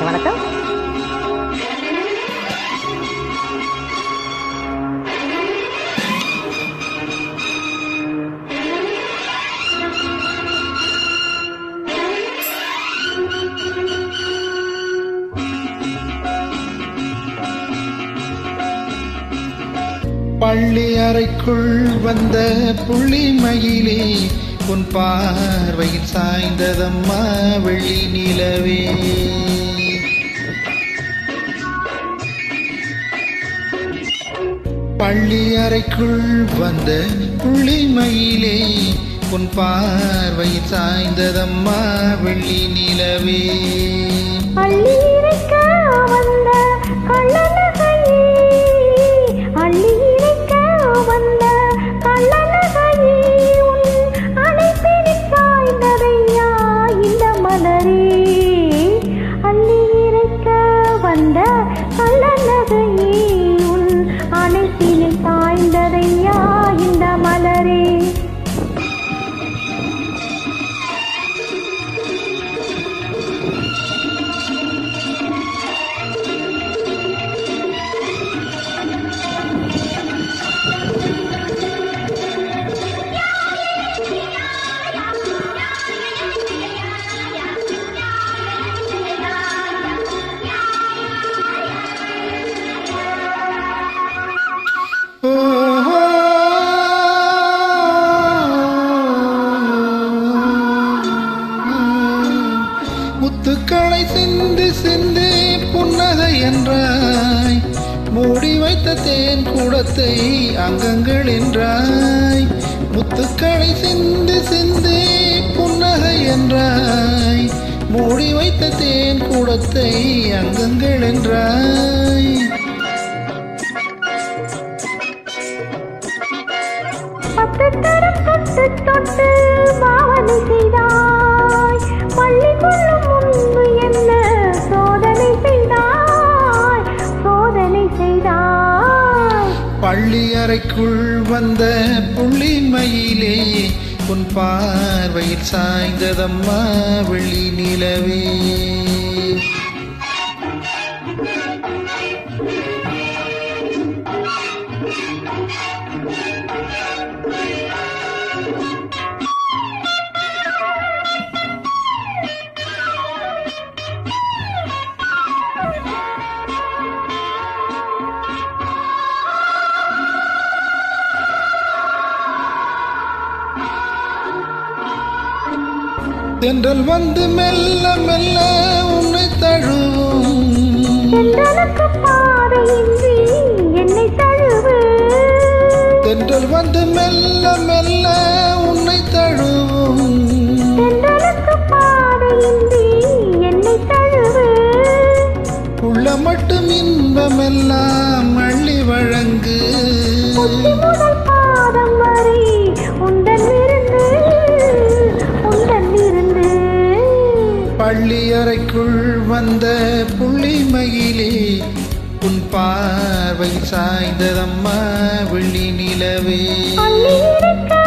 வணக்கம் பள்ளி அறைக்குள் வந்த புள்ளி மயிலே உன் பார்வையில் சாய்ந்ததம்மா வெள்ளி நிலவே பள்ளி அறைக்குள் வந்த புள்ளி மயிலே உன் பார்வையில் சாய்ந்ததம்மா வெள்ளி நிலவே அள்ளி இறைக்க வந்த கள்ளநகையே அள்ளி இறைக்க வந்த கள்ளநகையே உன் அணைப்பினில் சாய்ந்ததையா இந்த மலரே அள்ளி இறைக்க வந்த கள்ளநகையே உன் அணைப்பினில் சாய்ந்ததையா இந்த மலரே முத்துக்களை சிந்து சிந்து புன்னகை என்றாய் மூடி வைத்த தேன் கூடத்தை அங்கங்கள் என்றாய் முத்துக்களை சிந்து சிந்து புன்னகை என்றாய் மூடி வைத்த தேன் கூடத்தை அங்கங்கள் என்றாய் பத்து தரம் தொட்டு தொட்டு பாவனை செய்தாய் பள்ளி கொள்ளும் முன்பு என்ன சோதனை செய்தாய் சோதனை செய்தாய் பள்ளி அறைக்குள் வந்த புள்ளி மயிலே உன் பார்வையில் சாய்ந்ததம்மா வெள்ளி நிலவே தென்றல் வந்து மெல்ல மெல்ல உன்னை தழுவும் சென்றனுக்கு பாதையின்றி என்னை தழுவு தென்றல் வந்து மெல்ல மெல்ல உன்னை தழுவும் சென்றனுக்கு பாதையின்றி என்னை தழுவு உள்ள மட்டும் இன்பமெல்லாம் அள்ளி வழங்கு உச்சி முதல் பாதம் வரை உந்தன் இருந்து உந்தன் இருந்து பள்ளி அறைக்குள் வந்த புள்ளி மயிலே உன் பார்வை சாய்ந்ததம்மா வெள்ளி நிலவே அள்ளி இருக்க